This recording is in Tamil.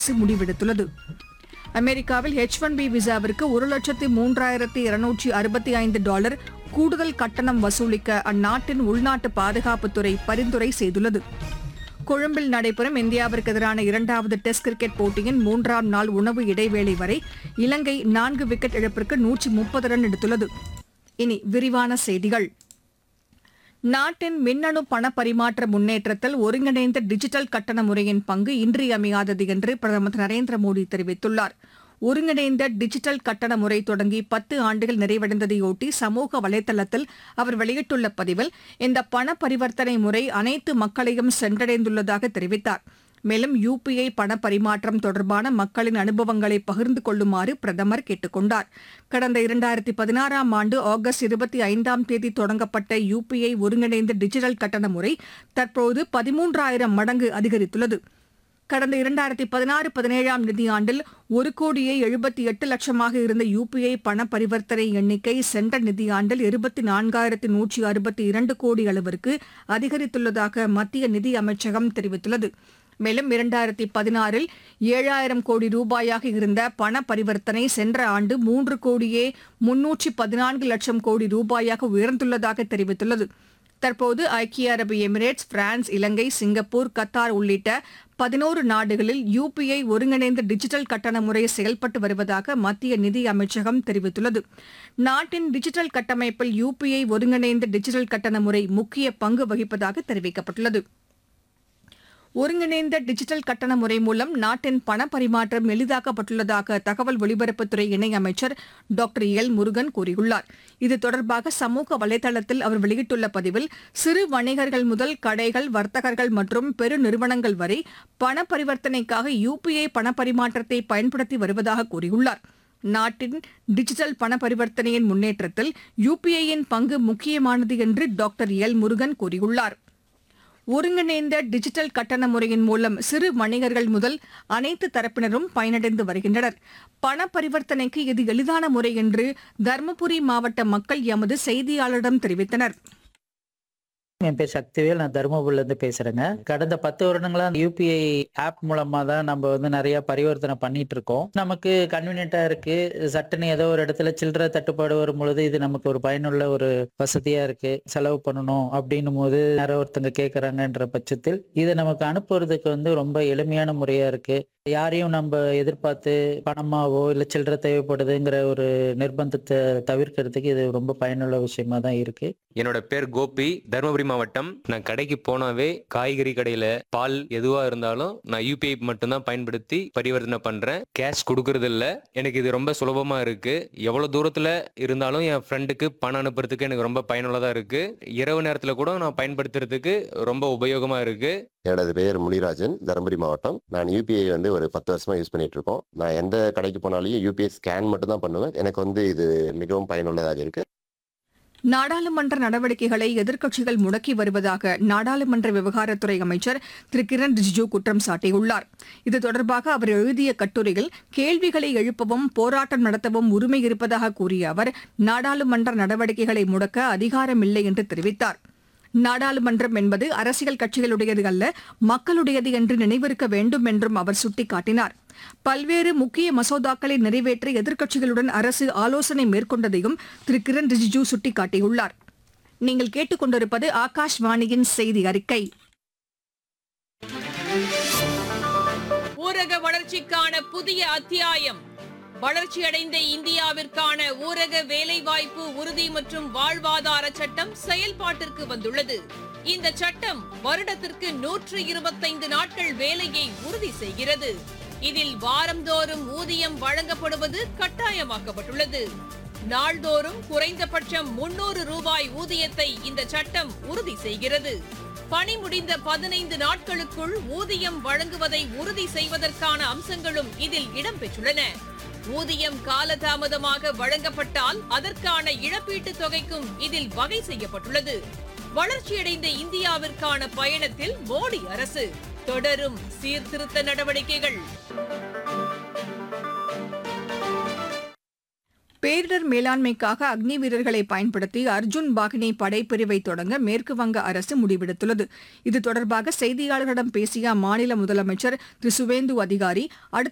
அரசு முடிவெடுத்துள்ளது அமெரிக்காவில் ஹெச் ஒன் பி விசாவிற்கு ஒரு லட்சத்தி மூன்றாயிரத்தி இருநூற்றி அறுபத்தி ஐந்து டாலர் கூடுதல் கட்டணம் வசூலிக்க அந்நாட்டின் உள்நாட்டு பாதுகாப்புத்துறை பரிந்துரை செய்துள்ளது கொழும்பில் நடைபெறும் இந்தியாவிற்கு எதிரான இரண்டாவது டெஸ்ட் கிரிக்கெட் போட்டியின் மூன்றாம் நாள் உணவு இடைவேளை வரை இலங்கை நான்கு விக்கெட் இழப்பிற்கு நூற்றி முப்பது ரன் எடுத்துள்ளது இனி விரிவான செய்திகள் நாட்டின் மின்னணு பண பரிமாற்ற முன்னேற்றத்தில் ஒருங்கிணைந்த டிஜிட்டல் கட்டண முறையின் பங்கு இன்றியமையாதது என்று பிரதமர் திரு நரேந்திர மோடி தெரிவித்துள்ளார் ஒருங்கிணைந்த டிஜிட்டல் கட்டண முறை தொடங்கி பத்து ஆண்டுகள் நிறைவடைந்ததையொட்டி சமூக வலைதளத்தில் அவர் வெளியிட்டுள்ள பதிவில் இந்த பண பரிவர்த்தனை முறை அனைத்து மக்களையும் சென்றடைந்துள்ளதாக தெரிவித்தார் மேலும் யுபிஐ பண பரிமாற்றம் தொடர்பான மக்களின் அனுபவங்களை பகிர்ந்து கொள்ளுமாறு பிரதமர் கேட்டுக் கொண்டார் கடந்த இரண்டாயிரத்தி பதினாறாம் ஆண்டு ஆகஸ்ட் இருபத்தி ஐந்தாம் தேதி தொடங்கப்பட்ட யுபிஐ ஒருங்கிணைந்த டிஜிட்டல் கட்டண முறை தற்போது பதிமூன்றாயிரம் மடங்கு அதிகரித்துள்ளது கடந்த இரண்டாயிரத்தி பதினாறு பதினேழாம் நிதியாண்டில் ஒரு கோடியே எழுபத்தி எட்டு லட்சமாக இருந்த யுபிஐ பண பரிவர்த்தனை எண்ணிக்கை சென்ற நிதியாண்டில் இருபத்தி நான்காயிரத்தி நூற்றி அறுபத்தி இரண்டு கோடி அளவிற்கு அதிகரித்துள்ளதாக மத்திய நிதி அமைச்சகம் தெரிவித்துள்ளது மேலும் இரண்டாயிரத்தி பதினாறில் ஏழாயிரம் கோடி ரூபாயாக இருந்த பண பரிவர்த்தனை சென்ற ஆண்டு மூன்று கோடியே முன்னூற்றி பதினான்கு லட்சம் கோடி ரூபாயாக உயர்ந்துள்ளதாக தெரிவித்துள்ளது தற்போது ஐக்கிய அரபு எமிரேட்ஸ் பிரான்ஸ் இலங்கை சிங்கப்பூர் கத்தார் உள்ளிட்ட பதினோரு நாடுகளில் யுபிஐ ஒருங்கிணைந்த டிஜிட்டல் கட்டண முறை செயல்பட்டு வருவதாக மத்திய நிதி அமைச்சகம் தெரிவித்துள்ளது நாட்டின் டிஜிட்டல் கட்டமைப்பில் யுபிஐ ஒருங்கிணைந்த டிஜிட்டல் கட்டண முறை முக்கிய பங்கு வகிப்பதாக தெரிவிக்கப்பட்டுள்ளது ஒருங்கிணைந்த டிஜிட்டல் கட்டண முறை மூலம் நாட்டின் பண பரிமாற்றம் எளிதாக்கப்பட்டுள்ளதாக தகவல் ஒலிபரப்புத்துறை இணையமைச்சர் டாக்டர் எல் முருகன் கூறியுள்ளார் இது தொடர்பாக சமூக வலைதளத்தில் அவர் வெளியிட்டுள்ள பதிவில் சிறு வணிகர்கள் முதல் கடைகள் வர்த்தகர்கள் மற்றும் பெருநிறுவனங்கள் வரை பண பரிவர்த்தனைக்காக யுபிஐ பண பரிமாற்றத்தை பயன்படுத்தி வருவதாக கூறியுள்ளார் நாட்டின் டிஜிட்டல் பண பரிவர்த்தனையின் முன்னேற்றத்தில் யுபிஐயின் பங்கு முக்கியமானது என்று டாக்டர் எல் முருகன் கூறியுள்ளார் ஒருங்கிணைந்த டிஜிட்டல் கட்டண முறையின் மூலம் சிறு வணிகர்கள் முதல் அனைத்து தரப்பினரும் பயனடைந்து வருகின்றனர் பண பரிவர்த்தனைக்கு இது எளிதான முறை என்று தருமபுரி மாவட்ட மக்கள் எமது செய்தியாளரிடம் தெரிவித்தனர் என் பேர் சக்திவேல் நான் தருமபுரில இருந்து பேசுறேங்க கடந்த பத்து வருடங்களா யூபிஐ ஆப் மூலமா தான் நம்ம வந்து நிறைய பரிவர்த்தனை பண்ணிட்டு இருக்கோம் நமக்கு கன்வீனியன்ட்டா இருக்கு சட்டுன்னு ஏதோ ஒரு இடத்துல சில்லறை தட்டுப்பாடு வரும் பொழுது இது நமக்கு ஒரு பயனுள்ள ஒரு வசதியா இருக்கு செலவு பண்ணணும் அப்படின்னும் போது யாரோ ஒருத்தங்க கேட்கறாங்கன்ற பட்சத்தில் இதை நமக்கு அனுப்புறதுக்கு வந்து ரொம்ப எளிமையான முறையா இருக்கு யாரையும் நம்ம எதிர்பார்த்து பணமாவோ இல்ல சில்லறை தேவைப்படுதுங்கிற ஒரு நிர்பந்தத்தை தவிர்க்கிறதுக்கு இது ரொம்ப பயனுள்ள விஷயமா தான் இருக்கு என்னோட பேர் கோபி தருமபுரி மாவட்டம் நான் கடைக்கு போனாவே காய்கறி கடையில பால் எதுவா இருந்தாலும் நான் யூபிஐ மட்டும்தான் பயன்படுத்தி பரிவர்த்தனை பண்றேன் கேஷ் கொடுக்கறது இல்ல எனக்கு இது ரொம்ப சுலபமா இருக்கு எவ்வளவு தூரத்துல இருந்தாலும் என் ஃப்ரெண்டுக்கு பணம் அனுப்புறதுக்கு எனக்கு ரொம்ப பயனுள்ளதா இருக்கு இரவு நேரத்துல கூட நான் பயன்படுத்துறதுக்கு ரொம்ப உபயோகமா இருக்கு எனது பெயர் முனிராஜன் தருமபுரி மாவட்டம் நான் யூபிஐ வந்து ஒரு பத்து வருஷமா யூஸ் பண்ணிட்டு இருக்கோம் நான் எந்த கடைக்கு போனாலும் யூபிஐ ஸ்கேன் மட்டும் தான் பண்ணுவேன் எனக்கு வந்து இது மிகவும் பயனுள்ளதாக இருக்கு நாடாளுமன்ற நடவடிக்கைகளை எதிர்க்கட்சிகள் முடக்கி வருவதாக நாடாளுமன்ற விவகாரத்துறை அமைச்சர் திரு கிரண் ரிஜிஜூ குற்றம் சாட்டியுள்ளார் இது தொடர்பாக அவர் எழுதிய கட்டுரையில் கேள்விகளை எழுப்பவும் போராட்டம் நடத்தவும் உரிமை இருப்பதாக கூறிய அவர் நாடாளுமன்ற நடவடிக்கைகளை முடக்க அதிகாரமில்லை என்று தெரிவித்தார் நாடாளுமன்றம் என்பது அரசியல் கட்சிகளுடையது அல்ல மக்களுடையது என்று நினைவிருக்க வேண்டும் என்றும் அவர் சுட்டிக்காட்டினார் பல்வேறு முக்கிய மசோதாக்களை நிறைவேற்ற எதிர்க்கட்சிகளுடன் அரசு ஆலோசனை மேற்கொண்டதையும் திரு கிரண் ரிஜிஜூ சுட்டிக்காட்டியுள்ளார் நீங்கள் கேட்டுக்கொண்டிருப்பது ஆகாஷ்வாணியின் செய்தி அறிக்கை ஊரக வளர்ச்சிக்கான புதிய அத்தியாயம் வளர்ச்சியடைந்த இந்தியாவிற்கான ஊரக வேலைவாய்ப்பு உறுதி மற்றும் வாழ்வாதார சட்டம் செயல்பாட்டிற்கு வந்துள்ளது இந்த சட்டம் வருடத்திற்கு நூற்று இருபத்தைந்து நாட்கள் வேலையை உறுதி செய்கிறது இதில் வாரந்தோறும் ஊதியம் வழங்கப்படுவது கட்டாயமாக்கப்பட்டுள்ளது நாள்தோறும் குறைந்தபட்சம் முன்னூறு ரூபாய் ஊதியத்தை இந்த சட்டம் உறுதி செய்கிறது பணி முடிந்த பதினைந்து நாட்களுக்குள் ஊதியம் வழங்குவதை உறுதி செய்வதற்கான அம்சங்களும் இதில் இடம்பெற்றுள்ளன ஊதியம் காலதாமதமாக வழங்கப்பட்டால் அதற்கான இழப்பீட்டுத் தொகைக்கும் இதில் வகை செய்யப்பட்டுள்ளது வளர்ச்சியடைந்த இந்தியாவிற்கான பயணத்தில் மோடி அரசு தொடரும் சீர்திருத்த நடவடிக்கைகள் பேரிடர் மேலாண்மைக்காக அக்னி வீரர்களை பயன்படுத்தி அர்ஜுன் பாகினி படைப்பிரிவை தொடங்க மேற்கு வங்க அரசு முடிவெடுத்துள்ளது இது தொடர்பாக செய்தியாளர்களிடம் பேசிய அம்மாநில முதலமைச்சர் திரு சுவேந்து அதிகாரி அடுத்த